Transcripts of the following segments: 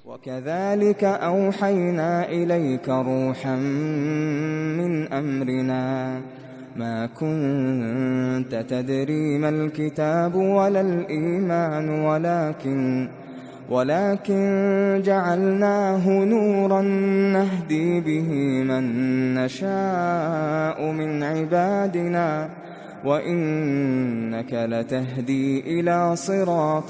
وكذلك أوحينا إليك روحا من أمرنا ما كنت تدري ما الكتاب ولا الإيمان ولكن ولكن جعلناه نورا نهدي به من نشاء من عبادنا وإنك لتهدي إلى صراط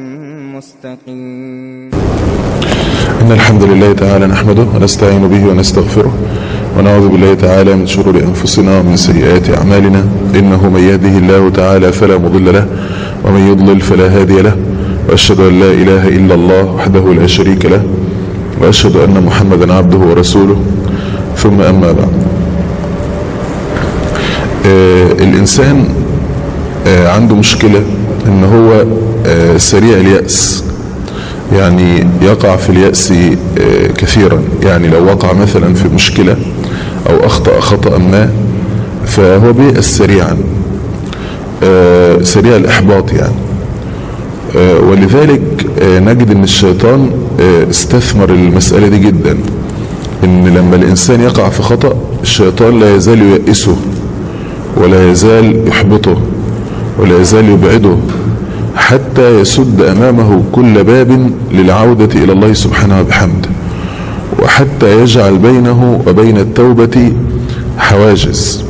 مستقيم إن الحمد لله تعالى نحمده ونستعين به ونستغفره ونعوذ بالله تعالى من شرور أنفسنا ومن سيئات أعمالنا إنه من يهده الله تعالى فلا مضل له ومن يضلل فلا هادي له وأشهد أن لا إله إلا الله وحده لا شريك له وأشهد أن محمدا عبده ورسوله ثم أما بعد آه الإنسان آه عنده مشكلة إن هو آه سريع اليأس يعني يقع في اليأس آه كثيرا يعني لو وقع مثلا في مشكلة أو أخطأ خطأ ما فهو بيأس سريعا آه سريع الإحباط يعني آه ولذلك نجد ان الشيطان استثمر المسألة دي جدا ان لما الانسان يقع في خطأ الشيطان لا يزال ييأسه ولا يزال يحبطه ولا يزال يبعده حتى يسد امامه كل باب للعودة الى الله سبحانه وبحمده وحتى يجعل بينه وبين التوبة حواجز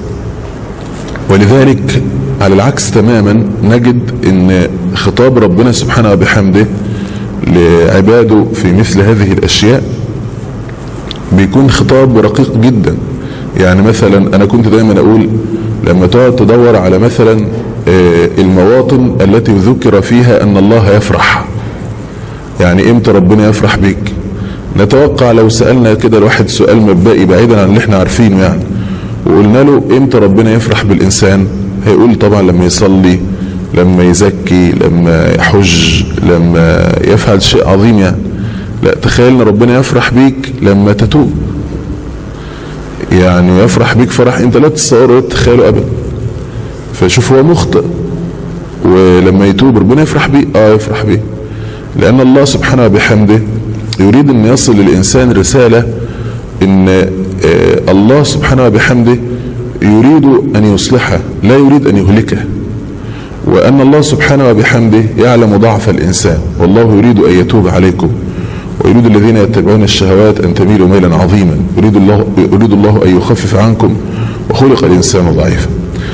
ولذلك على العكس تماما نجد ان خطاب ربنا سبحانه وبحمده لعباده في مثل هذه الاشياء بيكون خطاب رقيق جدا يعني مثلا انا كنت دايما اقول لما تقعد تدور على مثلا المواطن التي ذكر فيها ان الله يفرح يعني امتى ربنا يفرح بيك نتوقع لو سألنا كده الواحد سؤال مبدئي بعيدا عن اللي احنا عارفينه يعني وقلنا له امتى ربنا يفرح بالانسان هيقول طبعا لما يصلي لما يزكي لما يحج لما يفعل شيء عظيم يعني لا تخيل ان ربنا يفرح بيك لما تتوب يعني يفرح بيك فرح انت لا تتصوره ولا تتخيله ابدا فشوف هو مخطئ ولما يتوب ربنا يفرح بيه اه يفرح بيه لان الله سبحانه وبحمده يريد ان يصل للانسان رسالة ان آه الله سبحانه وبحمده يريد ان يصلحه لا يريد ان يهلكه وأن الله سبحانه وبحمده يعلم ضعف الإنسان والله يريد أن يتوب عليكم ويريد الذين يتبعون الشهوات أن تميلوا ميلا عظيما يريد الله, يريد الله أن يخفف عنكم وخلق الإنسان ضعيفا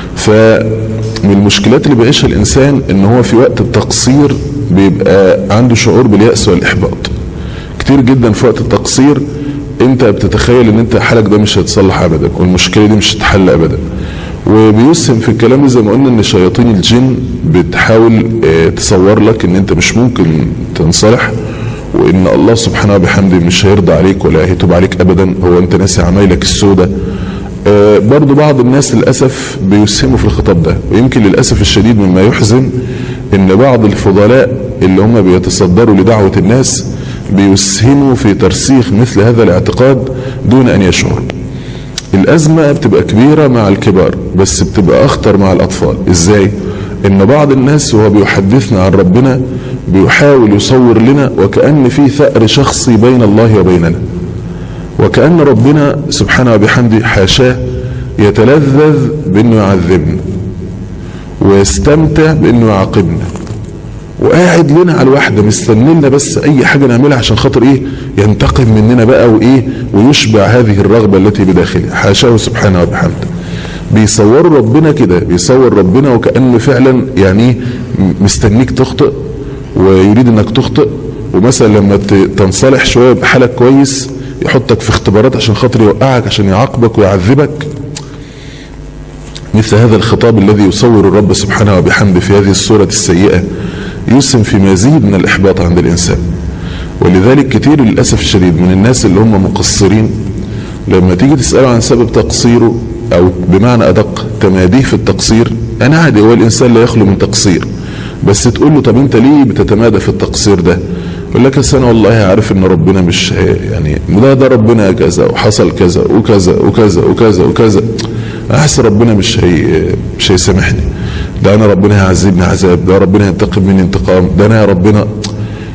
فمن المشكلات اللي بيعيشها الإنسان أن هو في وقت التقصير بيبقى عنده شعور باليأس والإحباط كتير جدا في وقت التقصير انت بتتخيل ان انت حالك ده مش هيتصلح ابدا والمشكله دي مش هتتحل ابدا وبيسهم في الكلام زي ما قلنا ان شياطين الجن بتحاول اه تصور لك ان انت مش ممكن تنصلح وان الله سبحانه وبحمده مش هيرضى عليك ولا هيتوب عليك ابدا هو انت ناسي عمايلك السوداء اه برضو بعض الناس للأسف بيسهموا في الخطاب ده ويمكن للأسف الشديد مما يحزن ان بعض الفضلاء اللي هم بيتصدروا لدعوة الناس بيسهموا في ترسيخ مثل هذا الاعتقاد دون ان يشعروا الازمة بتبقى كبيرة مع الكبار بس بتبقى اخطر مع الاطفال ازاي ان بعض الناس وهو بيحدثنا عن ربنا بيحاول يصور لنا وكأن في ثأر شخصي بين الله وبيننا وكأن ربنا سبحانه وبحمده حاشاه يتلذذ بانه يعذبنا ويستمتع بانه يعاقبنا وقاعد لنا على الواحده مستني لنا بس اي حاجه نعملها عشان خاطر ايه ينتقم مننا بقى وايه ويشبع هذه الرغبه التي بداخله حاشاه سبحانه وبحمده بيصوروا ربنا كده بيصور ربنا وكانه فعلا يعني مستنيك تخطئ ويريد انك تخطئ ومثلا لما تنصلح شويه بحالك كويس يحطك في اختبارات عشان خاطر يوقعك عشان يعاقبك ويعذبك مثل هذا الخطاب الذي يصور الرب سبحانه وبحمده في هذه الصورة السيئة يسهم في مزيد من الإحباط عند الإنسان ولذلك كتير للأسف الشديد من الناس اللي هم مقصرين لما تيجي تسأله عن سبب تقصيره أو بمعنى أدق تماديه في التقصير أنا عادي هو الإنسان لا يخلو من تقصير بس تقول له طب أنت ليه بتتمادى في التقصير ده يقول لك أصل أنا والله عارف إن ربنا مش يعني ده ده ربنا كذا وحصل كذا وكذا وكذا وكذا وكذا أحس ربنا مش هي مش هيسامحني ده انا ربنا هيعذبني عذاب ده ربنا ينتقم مني انتقام ده انا يا ربنا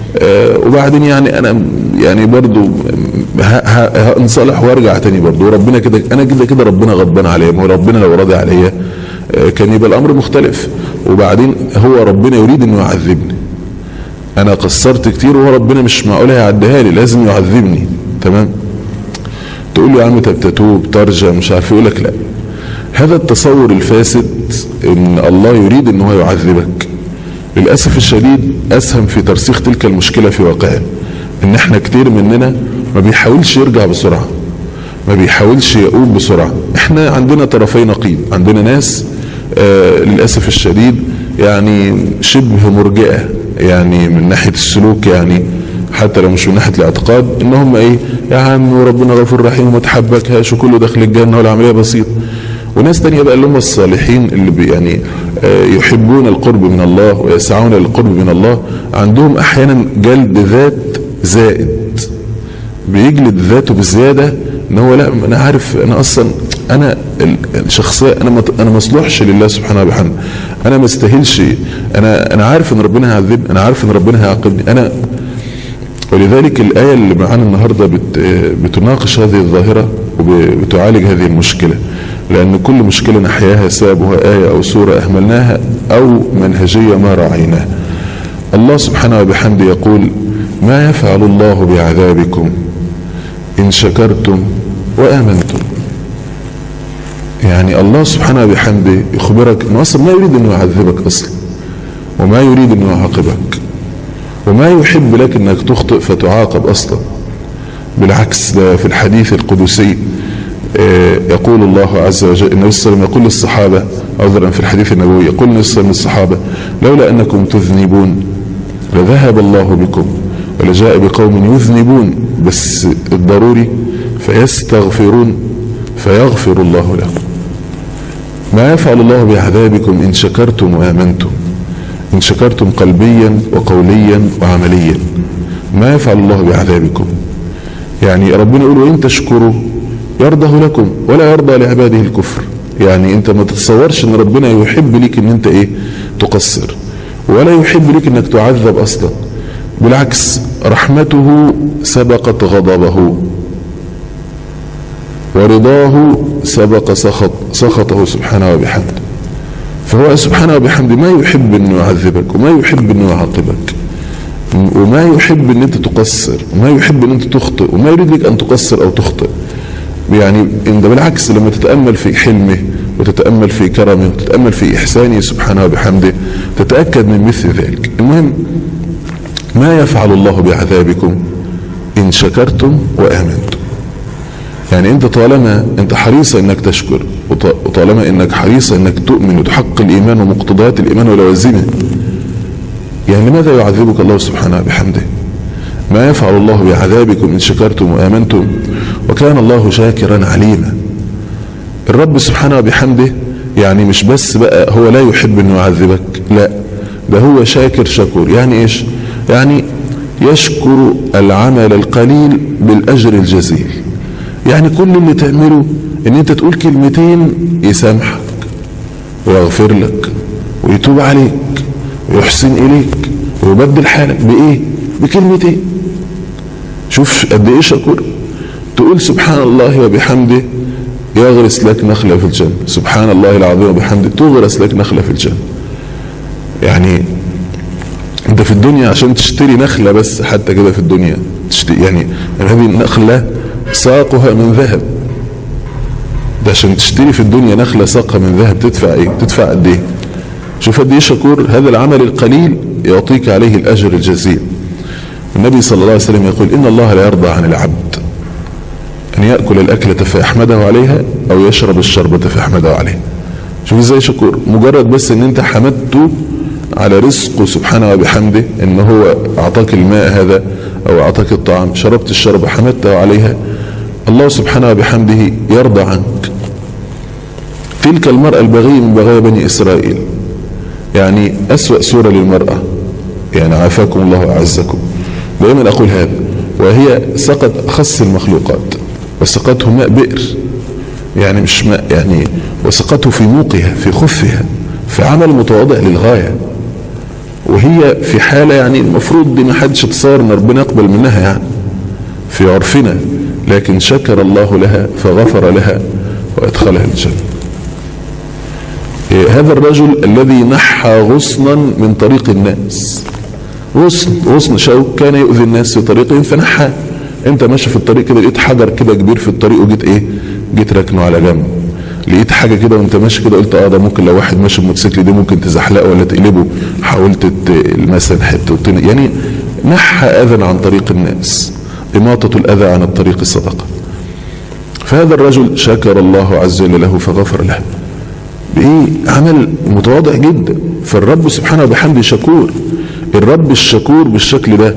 آه وبعدين يعني انا يعني برضو هنصلح وارجع تاني برضو وربنا كده انا كده كده ربنا غضبان عليا ما هو ربنا لو راضي عليا آه كان يبقى الامر مختلف وبعدين هو ربنا يريد انه يعذبني انا قصرت كتير وهو ربنا مش معقول هيعديها لي لازم يعذبني تمام تقول له يا عم طب تتوب ترجع مش عارف يقول لك لا هذا التصور الفاسد ان الله يريد ان هو يعذبك للاسف الشديد اسهم في ترسيخ تلك المشكله في واقعنا ان احنا كتير مننا ما بيحاولش يرجع بسرعه ما بيحاولش يقوم بسرعه احنا عندنا طرفي نقيض عندنا ناس آه للاسف الشديد يعني شبه مرجئه يعني من ناحيه السلوك يعني حتى لو مش من ناحيه الاعتقاد ان هم ايه يا عم وربنا غفور رحيم وما تحبكهاش وكله داخل الجنه والعمليه بسيطه وناس تانية بقى اللي هم الصالحين اللي بي يعني آه يحبون القرب من الله ويسعون للقرب من الله عندهم احيانا جلد ذات زائد بيجلد ذاته بزياده ان هو لا انا عارف انا اصلا انا الشخصيه انا انا ما اصلحش لله سبحانه وبحمده انا ما استاهلش انا انا عارف ان ربنا هيعذبني انا عارف ان ربنا هيعاقبني انا ولذلك الآية اللي معانا النهاردة بت بتناقش هذه الظاهرة وبتعالج هذه المشكلة لأن كل مشكلة نحياها سببها آية أو سورة أهملناها أو منهجية ما راعيناها الله سبحانه وبحمده يقول ما يفعل الله بعذابكم إن شكرتم وآمنتم يعني الله سبحانه وبحمده يخبرك أنه أصلا ما يريد أنه يعذبك أصلا وما يريد أنه يعاقبك وما يحب لك انك تخطئ فتعاقب اصلا بالعكس ده في الحديث القدسي يقول الله عز وجل النبي صلى الله عليه وسلم يقول للصحابة عذرا في الحديث النبوي يقول النبي صلى الله عليه وسلم للصحابة لولا انكم تذنبون لذهب الله بكم ولجاء بقوم يذنبون بس الضروري فيستغفرون فيغفر الله لهم ما يفعل الله بعذابكم ان شكرتم وامنتم إن شكرتم قلبيا وقوليا وعمليا ما يفعل الله بعذابكم يعني ربنا يقول وإن تشكروا يرضه لكم ولا يرضى لعباده الكفر يعني انت ما تتصورش ان ربنا يحب ليك ان انت ايه تقصر ولا يحب ليك انك تعذب اصلا بالعكس رحمته سبقت غضبه ورضاه سبق سخط سخطه سبحانه وبحمده فهو سبحانه وبحمده ما يحب انه يعذبك وما يحب انه يعاقبك وما يحب ان انت تقصر وما يحب ان انت تخطئ وما يريد لك ان تقصر او تخطئ يعني انت بالعكس لما تتامل في حلمه وتتامل في كرمه وتتامل في احسانه سبحانه وبحمده تتاكد من مثل ذلك المهم ما يفعل الله بعذابكم ان شكرتم وامنتم يعني انت طالما انت حريص انك تشكر وطالما انك حريص انك تؤمن وتحقق الايمان ومقتضيات الايمان ولوازمه يعني لماذا يعذبك الله سبحانه بحمده ما يفعل الله بعذابكم ان شكرتم وامنتم وكان الله شاكرا عليما الرب سبحانه بحمده يعني مش بس بقى هو لا يحب انه يعذبك لا ده هو شاكر شكور يعني ايش يعني يشكر العمل القليل بالاجر الجزيل يعني كل اللي تعمله ان انت تقول كلمتين يسامحك ويغفر لك ويتوب عليك ويحسن اليك ويبدل حالك بايه بكلمتين شوف قد ايه شكور تقول سبحان الله وبحمده يغرس لك نخلة في الجنة سبحان الله العظيم وبحمده تغرس لك نخلة في الجنة يعني انت في الدنيا عشان تشتري نخلة بس حتى كده في الدنيا تشتري يعني هذه النخلة ساقها من ذهب ده عشان تشتري في الدنيا نخلة ساقها من ذهب تدفع ايه تدفع قد ايه شوف قد ايه شكور هذا العمل القليل يعطيك عليه الاجر الجزيل النبي صلى الله عليه وسلم يقول ان الله لا يرضى عن العبد ان ياكل الاكله فيحمده عليها او يشرب الشربه فيحمده عليها شوف ازاي شكور مجرد بس ان انت حمدته على رزقه سبحانه وبحمده ان هو اعطاك الماء هذا او اعطاك الطعام شربت الشربة حمدته عليها الله سبحانه وبحمده يرضى عنك تلك المرأة البغية من بغايا بني اسرائيل يعني اسوأ سورة للمرأة يعني عافاكم الله وأعزكم دائما اقول هذا وهي سقط اخص المخلوقات وسقته ماء بئر يعني مش ماء يعني وسقته في موقها في خفها في عمل متواضع للغاية وهي في حالة يعني المفروض دي ما حدش يتصور ان ربنا يقبل منها يعني في عرفنا لكن شكر الله لها فغفر لها وادخلها الجنة إيه هذا الرجل الذي نحى غصنا من طريق الناس غصن غصن شوك كان يؤذي الناس في طريقهم فنحى انت ماشي في الطريق كده لقيت حجر كده كبير في الطريق وجيت ايه جيت راكنه على جنب لقيت حاجه كده وانت ماشي كده قلت اه ده ممكن لو واحد ماشي بموتوسيكل دي ممكن تزحلقه ولا تقلبه حاولت ت- مثلا حته وتن- يعني نحى اذى عن طريق الناس اماطه الاذى عن الطريق الصدقه فهذا الرجل شكر الله عز وجل له فغفر له بايه عمل متواضع جدا فالرب سبحانه وبحمده شكور الرب الشكور بالشكل ده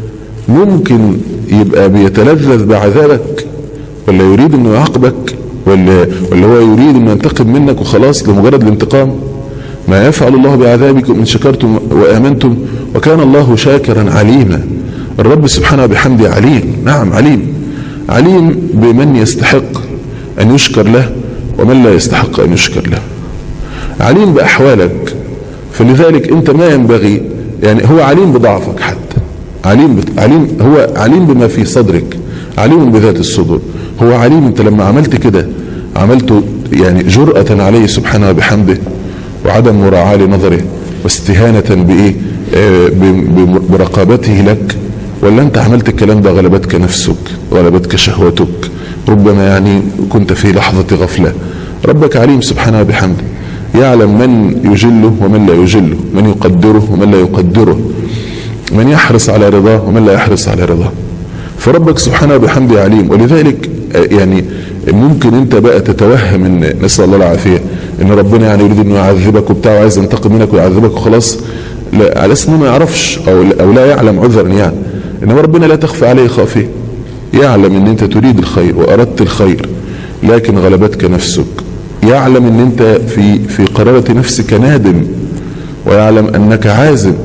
ممكن يبقى بيتلذذ بعذابك ولا يريد انه يعاقبك ولا ولا هو يريد انه ينتقم منك وخلاص لمجرد الانتقام ما يفعل الله بعذابكم ان شكرتم وامنتم وكان الله شاكرا عليما الرب سبحانه وبحمده عليم نعم عليم عليم بمن يستحق ان يشكر له ومن لا يستحق ان يشكر له عليم باحوالك فلذلك انت ما ينبغي يعني هو عليم بضعفك حتى عليم بت... عليم هو عليم بما في صدرك عليم بذات الصدور هو عليم انت لما عملت كده عملته يعني جرأة عليه سبحانه وبحمده وعدم مراعاة لنظره واستهانة بإيه آه ب... ب... برقابته لك ولا انت عملت الكلام ده غلبتك نفسك غلبتك شهوتك ربما يعني كنت في لحظة غفلة ربك عليم سبحانه وبحمده يعلم من يجله ومن لا يجله من يقدره ومن لا يقدره من يحرص على رضاه ومن لا يحرص على رضاه فربك سبحانه وبحمده عليم ولذلك يعني ممكن انت بقى تتوهم ان نسال الله العافيه ان ربنا يعني يريد انه يعذبك وبتاع وعايز ينتقم منك ويعذبك وخلاص لا على اساس انه ما يعرفش او او لا يعلم عذرا يعني انما ربنا لا تخفى عليه خافيه يعلم ان انت تريد الخير واردت الخير لكن غلبتك نفسك يعلم ان انت في في قرارة نفسك نادم ويعلم انك عازم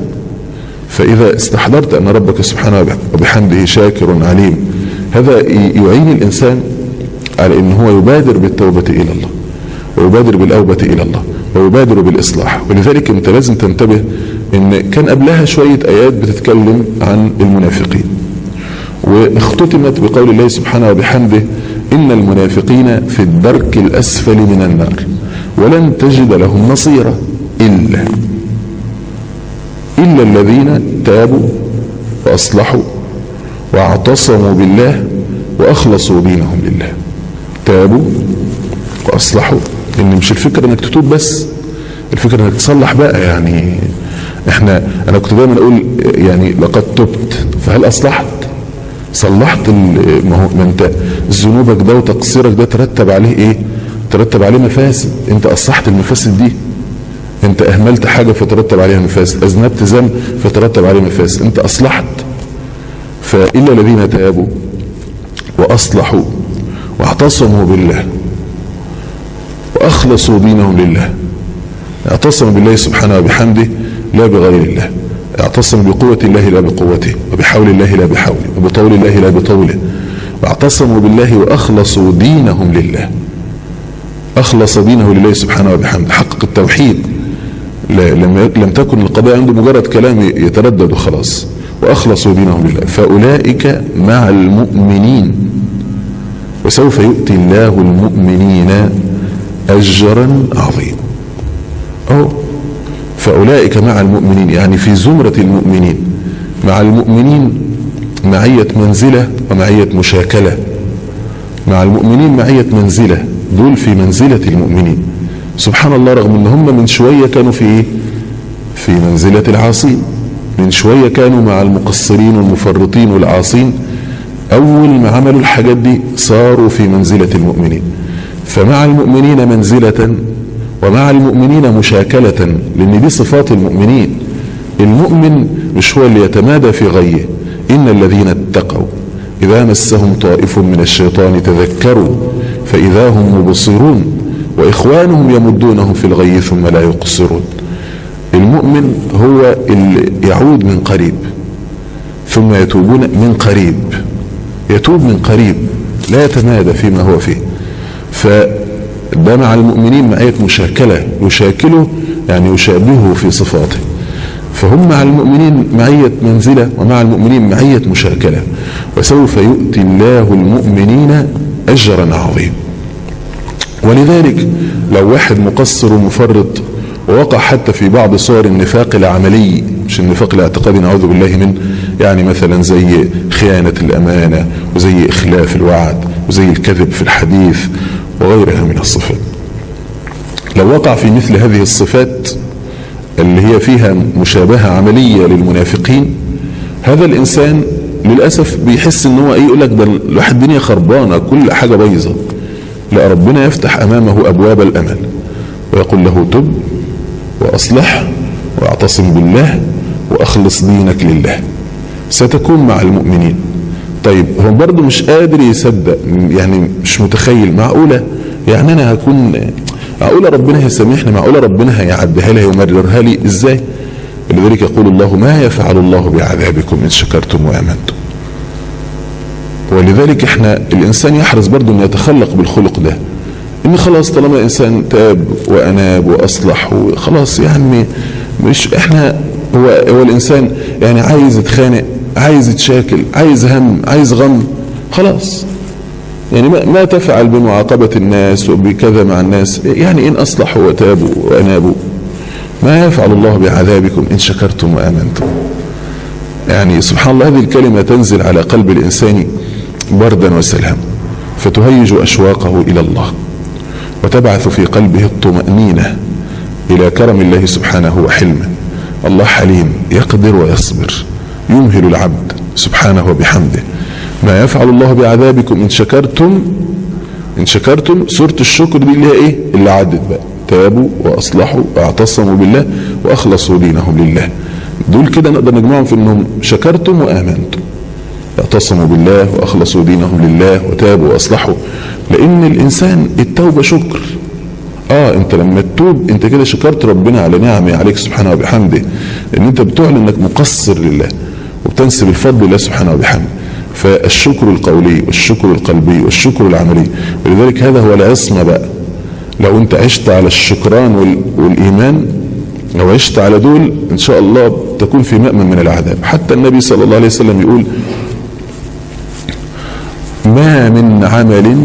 فاذا استحضرت ان ربك سبحانه وبحمده شاكر عليم هذا يعين الانسان على ان هو يبادر بالتوبة الى الله ويبادر بالاوبة الى الله ويبادر بالاصلاح ولذلك انت لازم تنتبه ان كان قبلها شوية ايات بتتكلم عن المنافقين واختتمت بقول الله سبحانه وبحمده إن المنافقين في الدرك الأسفل من النار ولن تجد لهم نصيرا إلا إلا الذين تابوا وأصلحوا واعتصموا بالله وأخلصوا دينهم لله تابوا وأصلحوا إن مش الفكرة إنك تتوب بس الفكرة إنك تصلح بقى يعني إحنا أنا كنت دايما أقول يعني لقد تبت فهل أصلحت؟ صلحت ما هو ما انت ذنوبك ده وتقصيرك ده ترتب عليه ايه ترتب عليه مفاسد انت اصلحت المفاسد دي انت اهملت حاجه فترتب عليها مفاسد اذنبت ذنب فترتب عليه مفاسد انت اصلحت فالا الذين تابوا واصلحوا واعتصموا بالله واخلصوا دينهم لله اعتصموا بالله سبحانه وبحمده لا بغير الله اعتصم بقوة الله لا بقوته وبحول الله لا بحوله وبطول الله لا بطوله واعتصموا بالله وأخلصوا دينهم لله أخلص دينه لله سبحانه وبحمده حقق التوحيد لم لم تكن القضايا عنده مجرد كلام يتردد وخلاص وأخلصوا دينهم لله فأولئك مع المؤمنين وسوف يؤتي الله المؤمنين أجرا عظيما أو فأولئك مع المؤمنين يعني في زمرة المؤمنين مع المؤمنين معية منزلة ومعية مشاكلة مع المؤمنين معية منزلة دول في منزلة المؤمنين سبحان الله رغم ان هم من شوية كانوا في ايه في منزلة العاصين من شوية كانوا مع المقصرين والمفرطين والعاصين اول ما عملوا الحاجات دي صاروا في منزلة المؤمنين فمع المؤمنين منزلة ومع المؤمنين مشاكلة لأن دي صفات المؤمنين المؤمن مش هو اللي يتمادى في غيه إن الذين اتقوا إذا مسهم طائف من الشيطان تذكروا فإذا هم مبصرون وإخوانهم يمدونهم في الغي ثم لا يقصرون المؤمن هو اللي يعود من قريب ثم يتوبون من قريب يتوب من قريب لا يتمادى فيما هو فيه ف ده مع المؤمنين معية مشاكلة يشاكله يعني يشابهه في صفاته فهم مع المؤمنين معية منزلة ومع المؤمنين معية مشاكلة وسوف يؤتي الله المؤمنين أجرا عظيما ولذلك لو واحد مقصر ومفرط ووقع حتى في بعض صور النفاق العملي مش النفاق الاعتقادي نعوذ بالله منه يعني مثلا زي خيانة الأمانة وزي إخلاف الوعد وزي الكذب في الحديث وغيرها من الصفات لو وقع في مثل هذه الصفات اللي هي فيها مشابهة عملية للمنافقين هذا الإنسان للأسف بيحس ان هو ايه يقول لك ده الواحد الدنيا خربانة كل حاجة بايظة لا ربنا يفتح أمامه أبواب الأمل ويقول له تب وأصلح واعتصم بالله وأخلص دينك لله ستكون مع المؤمنين طيب هو برضه مش قادر يصدق يعني مش متخيل معقولة يعني أنا هكون معقولة ربنا هيسامحني معقولة ربنا هيعديها لي ويمررها لي ازاي لذلك يقول الله ما يفعل الله بعذابكم إن شكرتم وآمنتم ولذلك احنا الإنسان يحرص برضه أن يتخلق بالخلق ده ان خلاص طالما الانسان تاب واناب واصلح وخلاص يعني مش احنا هو هو الانسان يعني عايز يتخانق عايز يتشاكل عايز هم عايز غم خلاص يعني ما, ما تفعل بمعاقبة الناس وبكذا مع الناس يعني إن أصلحوا وتابوا وأنابوا ما يفعل الله بعذابكم إن شكرتم وآمنتم يعني سبحان الله هذه الكلمة تنزل على قلب الإنسان بردا وسلام فتهيج أشواقه إلى الله وتبعث في قلبه الطمأنينة إلى كرم الله سبحانه وحلمه الله حليم يقدر ويصبر يمهل العبد سبحانه وبحمده ما يفعل الله بعذابكم إن شكرتم إن شكرتم سورة الشكر دي اللي هي إيه اللي عدت بقى تابوا وأصلحوا واعتصموا بالله وأخلصوا دينهم لله دول كده نقدر نجمعهم في أنهم شكرتم وآمنتم اعتصموا بالله وأخلصوا دينهم لله وتابوا وأصلحوا لأن الإنسان التوبة شكر اه انت لما تتوب انت كده شكرت ربنا على نعمه عليك سبحانه وبحمده ان انت بتعلن انك مقصر لله وبتنسب الفضل لله سبحانه وبحمده فالشكر القولي والشكر القلبي والشكر العملي ولذلك هذا هو العصمة بقى لو انت عشت على الشكران والإيمان لو عشت على دول ان شاء الله تكون في مأمن من العذاب حتى النبي صلى الله عليه وسلم يقول ما من عمل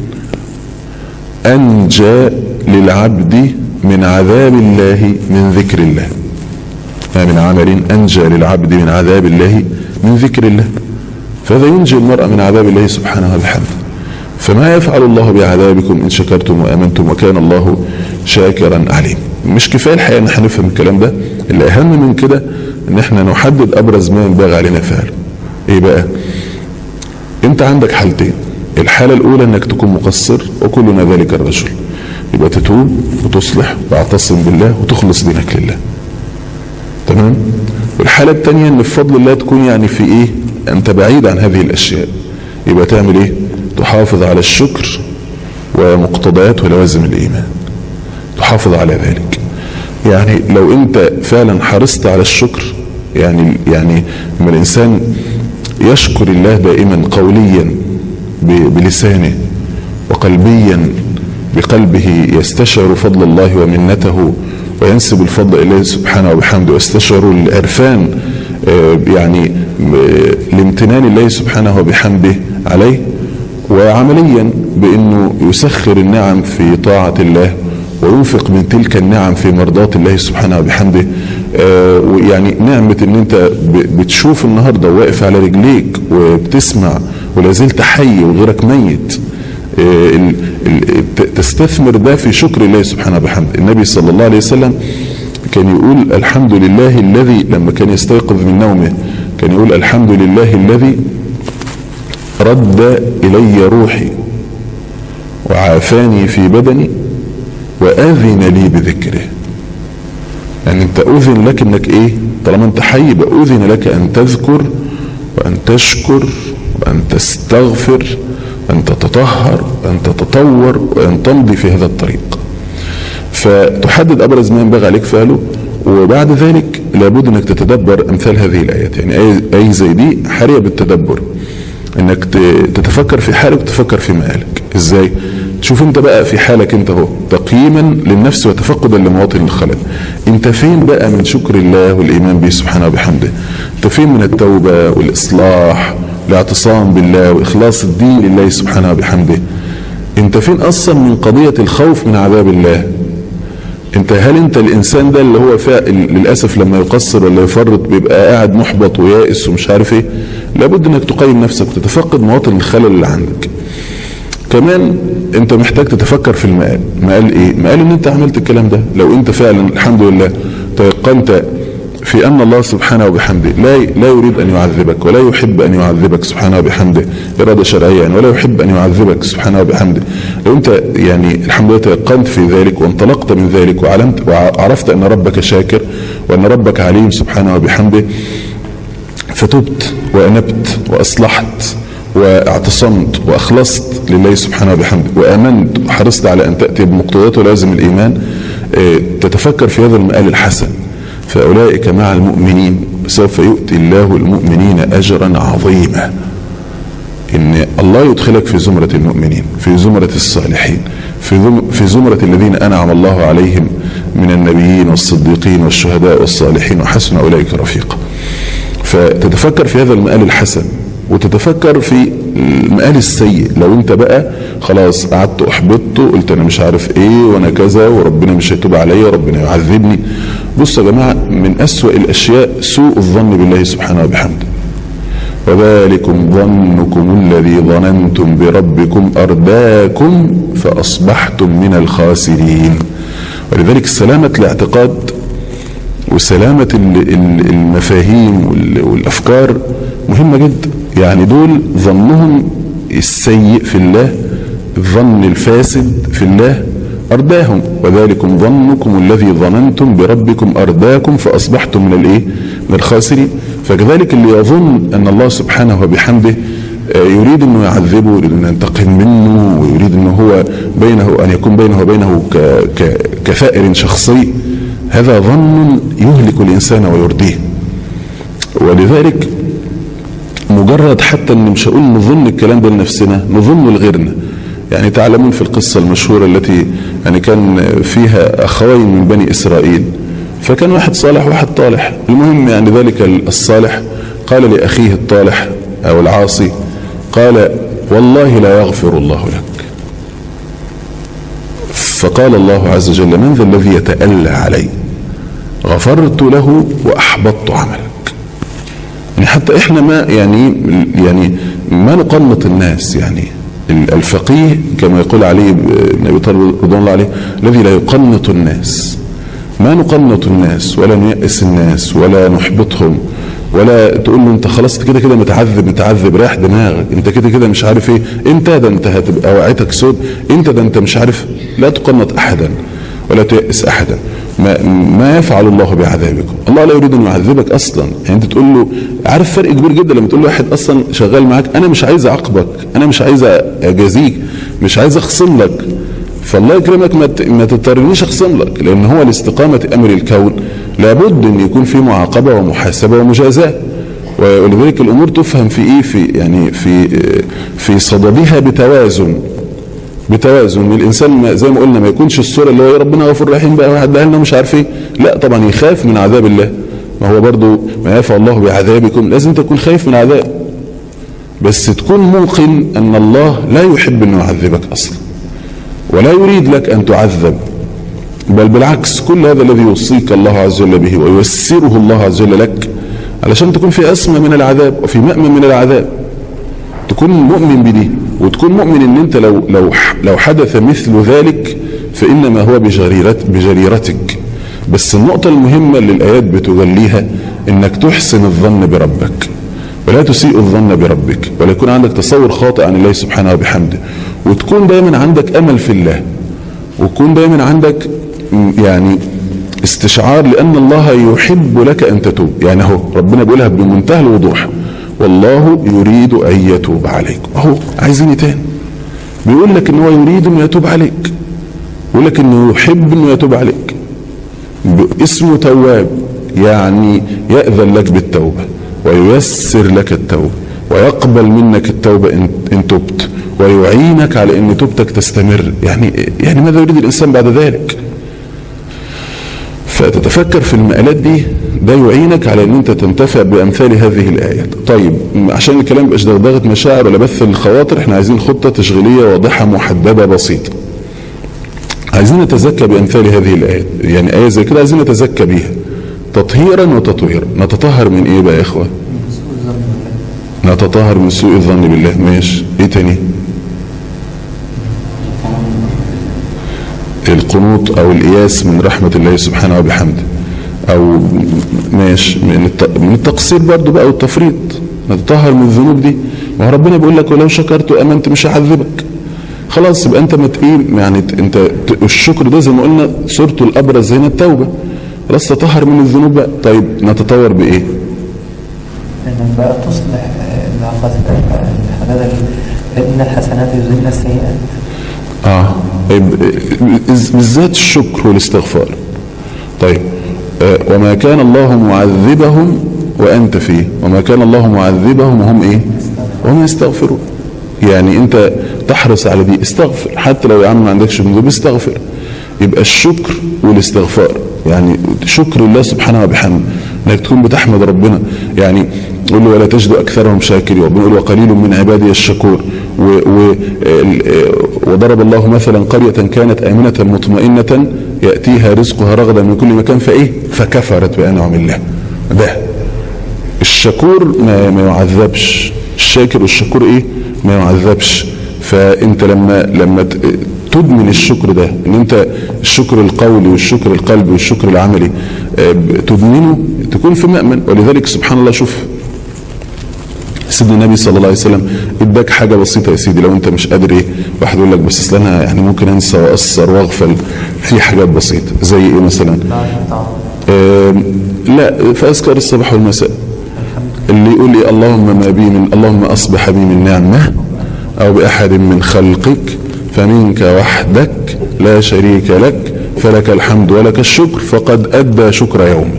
أنجى للعبد من عذاب الله من ذكر الله ما من عمل أنجى للعبد من عذاب الله من ذكر الله فهذا ينجي المرأة من عذاب الله سبحانه وبحمده فما يفعل الله بعذابكم إن شكرتم وآمنتم وكان الله شاكرا عليم مش كفاية الحقيقة ان احنا نفهم الكلام ده اللي أهم من كده ان احنا نحدد أبرز ما ينبغي علينا فعله ايه بقى انت عندك حالتين الحالة الأولى انك تكون مقصر وكلنا ذلك الرجل يبقى تتوب وتصلح واعتصم بالله وتخلص دينك لله تمام والحالة الثانية ان بفضل الله تكون يعني في ايه انت بعيد عن هذه الاشياء يبقى تعمل ايه تحافظ على الشكر ومقتضيات ولوازم الايمان تحافظ على ذلك يعني لو انت فعلا حرصت على الشكر يعني يعني لما الانسان يشكر الله دائما قوليا بلسانه وقلبيا بقلبه يستشعر فضل الله ومنته وينسب الفضل إليه سبحانه وبحمده ويستشعر العرفان يعني لامتنان الله سبحانه وبحمده عليه وعمليا بأنه يسخر النعم في طاعة الله وينفق من تلك النعم في مرضاة الله سبحانه وبحمده يعني نعمة ان انت بتشوف النهاردة واقف على رجليك وبتسمع ولا زلت حي وغيرك ميت تستثمر ده في شكر الله سبحانه وبحمده النبي صلى الله عليه وسلم كان يقول الحمد لله الذي لما كان يستيقظ من نومه كان يقول الحمد لله الذي رد إلي روحي وعافاني في بدني وأذن لي بذكره يعني انت أذن لك انك ايه طالما انت حي يبقى أذن لك ان تذكر وان تشكر وان تستغفر وان تتطهر وان تتطور وان تمضي في هذا الطريق فتحدد ابرز ما ينبغي عليك فعله وبعد ذلك لابد انك تتدبر امثال هذه الايات يعني اي, أي زي دي حريه بالتدبر انك تتفكر في حالك وتفكر في مآلك ازاي شوف انت بقى في حالك انت اهو تقييما للنفس وتفقدا لمواطن الخلل انت فين بقى من شكر الله والايمان به سبحانه وبحمده انت فين من التوبه والاصلاح والاعتصام بالله واخلاص الدين لله سبحانه وبحمده انت فين اصلا من قضيه الخوف من عذاب الله انت هل انت الانسان ده اللي هو فا... للاسف لما يقصر ولا يفرط بيبقى قاعد محبط ويائس ومش عارف ايه لابد انك تقيم نفسك وتتفقد مواطن الخلل اللي عندك كمان انت محتاج تتفكر في المقال مقال ايه مقال ان انت عملت الكلام ده لو انت فعلا الحمد لله تيقنت في ان الله سبحانه وبحمده لا لا يريد ان يعذبك ولا يحب ان يعذبك سبحانه وبحمده اراده شرعيه يعني ولا يحب ان يعذبك سبحانه وبحمده لو انت يعني الحمد لله تيقنت في ذلك وانطلقت من ذلك وعلمت وعرفت ان ربك شاكر وان ربك عليم سبحانه وبحمده فتبت وانبت واصلحت واعتصمت واخلصت لله سبحانه وبحمده وامنت وحرصت على ان تاتي بمقتضيات ولازم الايمان تتفكر في هذا المآل الحسن فاولئك مع المؤمنين سوف يؤتي الله المؤمنين اجرا عظيما ان الله يدخلك في زمرة المؤمنين في زمرة الصالحين في في زمرة الذين انعم الله عليهم من النبيين والصديقين والشهداء والصالحين وحسن اولئك رفيقا فتتفكر في هذا المآل الحسن وتتفكر في المآل السيء لو انت بقى خلاص قعدت احبطت وقلت انا مش عارف ايه وانا كذا وربنا مش هيتوب عليا وربنا يعذبني بصوا يا جماعه من اسوأ الاشياء سوء الظن بالله سبحانه وبحمده وذلكم ظنكم الذي ظننتم بربكم ارداكم فاصبحتم من الخاسرين ولذلك سلامه الاعتقاد وسلامه المفاهيم والافكار مهمه جدا يعني دول ظنهم السيء في الله الظن الفاسد في الله أرداهم وذلكم ظنكم الذي ظننتم بربكم أرداكم فأصبحتم من الإيه؟ من الخاسرين فكذلك اللي يظن أن الله سبحانه وبحمده يريد أنه يعذبه يريد أن ينتقم منه ويريد أنه هو بينه أن يكون بينه وبينه كثائر شخصي هذا ظن يهلك الإنسان ويرديه ولذلك مجرد حتى ان مش هقول نظن الكلام ده لنفسنا نظن لغيرنا يعني تعلمون في القصة المشهورة التي يعني كان فيها أخوين من بني إسرائيل فكان واحد صالح وواحد طالح المهم يعني ذلك الصالح قال لأخيه الطالح أو العاصي قال والله لا يغفر الله لك فقال الله عز وجل من ذا الذي يتألى علي غفرت له وأحبطت عملك يعني حتى احنا ما يعني يعني ما نقنط الناس يعني الفقيه كما يقول عليه ابن ابي طالب رضوان الله عليه الذي لا يقنط الناس ما نقنط الناس ولا نيأس الناس ولا نحبطهم ولا تقول له انت خلاص كده كده متعذب متعذب رايح دماغك انت كده كده مش عارف ايه انت ده انت هتبقى وعيتك سود انت ده انت مش عارف لا تقنط احدا ولا تيأس احدا ما, ما يفعل الله بعذابكم الله لا يريد ان يعذبك اصلا يعني انت تقول له عارف فرق كبير جدا لما تقول له واحد اصلا شغال معاك انا مش عايز اعاقبك انا مش عايز اجازيك مش عايز اخصم لك فالله يكرمك ما ما تضطرنيش اخصم لك لان هو لاستقامه امر الكون لابد ان يكون في معاقبه ومحاسبه ومجازاه ولذلك الامور تفهم في ايه في يعني في في صددها بتوازن بتوازن الانسان زي ما قلنا ما يكونش الصوره اللي هو ربنا غفور رحيم بقى واحد لنا مش عارف ايه لا طبعا يخاف من عذاب الله ما هو برضو ما يفعل الله بعذابكم لازم تكون خايف من عذاب بس تكون موقن ان الله لا يحب انه يعذبك اصلا ولا يريد لك ان تعذب بل بالعكس كل هذا الذي يوصيك الله عز وجل به وييسره الله عز وجل لك علشان تكون في أسمى من العذاب وفي مأمن من العذاب تكون مؤمن بدي وتكون مؤمن ان انت لو لو لو حدث مثل ذلك فانما هو بجريرت بجريرتك بس النقطة المهمة اللي الآيات بتجليها انك تحسن الظن بربك ولا تسيء الظن بربك ولا يكون عندك تصور خاطئ عن الله سبحانه وبحمده وتكون دايما عندك امل في الله وتكون دايما عندك يعني استشعار لان الله يحب لك ان تتوب يعني اهو ربنا بيقولها بمنتهى الوضوح والله يريد ان يتوب عليكم اهو عايزين تاني بيقول لك ان هو يريد انه يتوب عليك بيقول لك انه يحب انه يتوب عليك اسمه تواب يعني يأذن لك بالتوبة وييسر لك التوبة ويقبل منك التوبة إن تبت ويعينك على ان توبتك تستمر يعني يعني ماذا يريد الانسان بعد ذلك فتتفكر في المقالات دي ده يعينك على ان انت تنتفع بامثال هذه الايات طيب عشان الكلام مبقاش دغدغه مشاعر ولا بث الخواطر احنا عايزين خطه تشغيليه واضحه محدده بسيطه عايزين نتزكى بامثال هذه الايات يعني ايه زي كده عايزين نتزكى بيها تطهيرا وتطويرا نتطهر من ايه بقى يا اخوه نتطهر من سوء الظن بالله ماشي ايه تاني القنوط او الإياس من رحمة الله سبحانه وبحمده او ماشي من الت- من التقصير برضو بقى والتفريط نتطهر من الذنوب دي ما هو ربنا بيقول لك ولو شكرت وامنت مش هعذبك خلاص يبقى انت متقيم يعني ت- انت ت- الشكر ده زي ما قلنا صورته الابرز هنا التوبه خلاص تطهر من الذنوب بقى طيب نتطور بايه؟ انك بقى تصلح آه، العقد حضرتك ان الحسنات يذهبن السيئات اه طيب آه، بالذات الشكر والاستغفار طيب آه، وما كان الله معذبهم وانت فيه وما كان الله معذبهم وهم ايه وهم يستغفرون يعني انت تحرص على دي استغفر حتى لو يا عم ما عندكش ذنوب استغفر يبقى الشكر والاستغفار يعني شكر الله سبحانه وبحمده انك تكون بتحمد ربنا يعني يقول له ولا تجد اكثرهم شاكرين ربنا يقول وقليل من عبادي الشكور و و ال- وضرب الله مثلا قرية كانت آمنة مطمئنة يأتيها رزقها رغدا من كل مكان فإيه فكفرت بأنعم الله ده الشكور ما, ما يعذبش الشاكر والشكور ايه ما يعذبش فانت لما لما ت- تدمن الشكر ده ان انت الشكر القولي والشكر القلبي والشكر العملي آه، ب- تدمنه تكون في مأمن ولذلك سبحان الله شوف سيدنا النبي صلى الله عليه وسلم اداك حاجه بسيطه يا سيدي لو انت مش قادر ايه واحد يقول لك بس اصل انا يعني ممكن انسى واقصر واغفل في حاجات بسيطه زي ايه مثلا آم، لا في اذكار الصباح والمساء اللي يقول لي اللهم ما بي من اللهم اصبح بي من نعمه او باحد من خلقك فمنك وحدك لا شريك لك فلك الحمد ولك الشكر فقد ادى شكر يومه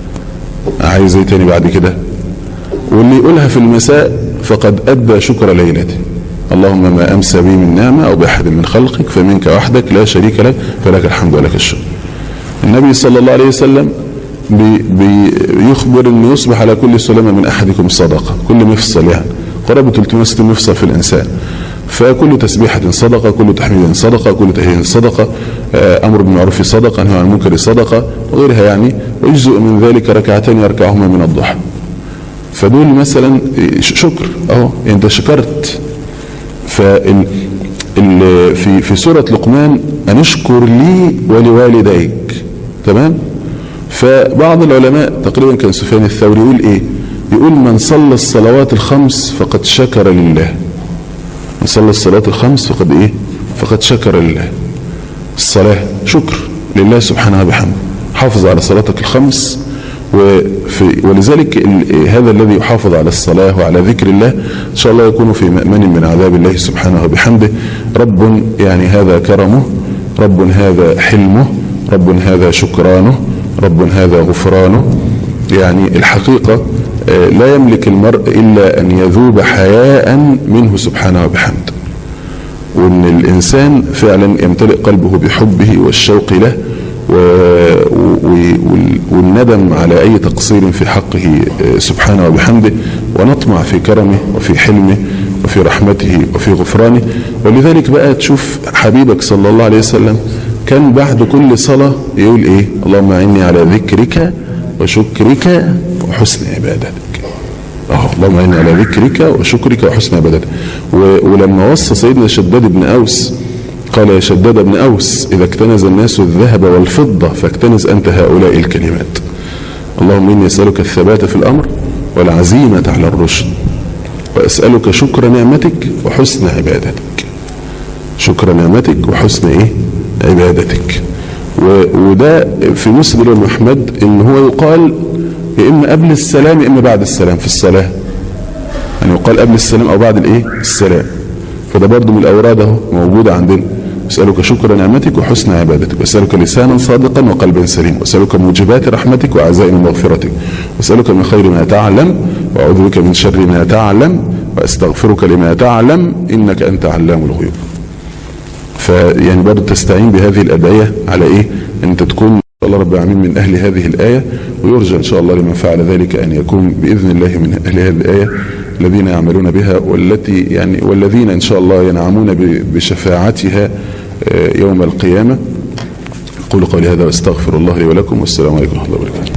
عايز ايه تاني بعد كده واللي يقولها في المساء فقد ادى شكر ليلته اللهم ما امسى بي من نعمه او باحد من خلقك فمنك وحدك لا شريك لك فلك الحمد ولك الشكر النبي صلى الله عليه وسلم بي بي يخبر انه يصبح على كل سلامه من احدكم صدقه كل مفصل يعني قرابه 360 مفصل في الانسان فكل تسبيحة صدقة كل تحميد صدقة كل تهليل صدقة آه، أمر بالمعروف صدقة نهي عن المنكر صدقة وغيرها يعني ويجزء من ذلك ركعتين يركعهما من الضحى فدول مثلا ش- شكر اهو انت شكرت فال ال- في في سوره لقمان ان اشكر لي ولوالديك تمام فبعض العلماء تقريبا كان سفيان الثوري يقول ايه يقول من صلى الصلوات الخمس فقد شكر لله من صلى الصلوات الخمس فقد ايه فقد شكر لله الصلاة شكر لله سبحانه وبحمده حافظ على صلاتك الخمس وفي ولذلك ال- هذا الذي يحافظ على الصلاة وعلى ذكر الله إن شاء الله يكون في مأمن من عذاب الله سبحانه وبحمده رب يعني هذا كرمه رب هذا حلمه رب هذا شكرانه رب هذا غفرانه يعني الحقيقة آه، لا يملك المرء إلا أن يذوب حياء منه سبحانه وبحمده وان الانسان فعلا يمتلئ قلبه بحبه والشوق له و... و... وال- والندم على اي تقصير في حقه آه، سبحانه وبحمده ونطمع في كرمه وفي حلمه وفي رحمته وفي غفرانه ولذلك بقى تشوف حبيبك صلى الله عليه وسلم كان بعد كل صلاة يقول ايه اللهم اعني على ذكرك وشكرك وحسن عبادتك اه اللهم اعني على ذكرك وشكرك وحسن عبادتك و- ولما وصى سيدنا شداد بن اوس قال يا شداد بن اوس اذا اكتنز الناس الذهب والفضه فاكتنز انت هؤلاء الكلمات اللهم اني اسالك الثبات في الامر والعزيمه على الرشد واسالك شكر نعمتك وحسن عبادتك شكر نعمتك وحسن ايه عبادتك و- وده في مسند الامام احمد ان هو يقال يا اما قبل السلام يا اما بعد السلام في الصلاه يعني يقال قبل السلام او بعد الايه السلام فده برضو من الاوراد اهو موجوده عندنا اسالك شكر نعمتك وحسن عبادتك واسالك لسانا صادقا وقلبا سليما واسالك موجبات رحمتك وعزائم مغفرتك واسالك من خير ما تعلم واعوذ بك من شر ما تعلم واستغفرك لما تعلم انك انت علام الغيوب فيعني برضه تستعين بهذه الادعيه على ايه انت تكون الله رب العالمين من اهل هذه الايه ويرجى ان شاء الله لمن فعل ذلك ان يكون باذن الله من اهل هذه الايه الذين يعملون بها والتي يعني والذين ان شاء الله ينعمون ب- بشفاعتها آه، يوم القيامه اقول قولي هذا واستغفر الله لي ولكم والسلام عليكم ورحمه الله وبركاته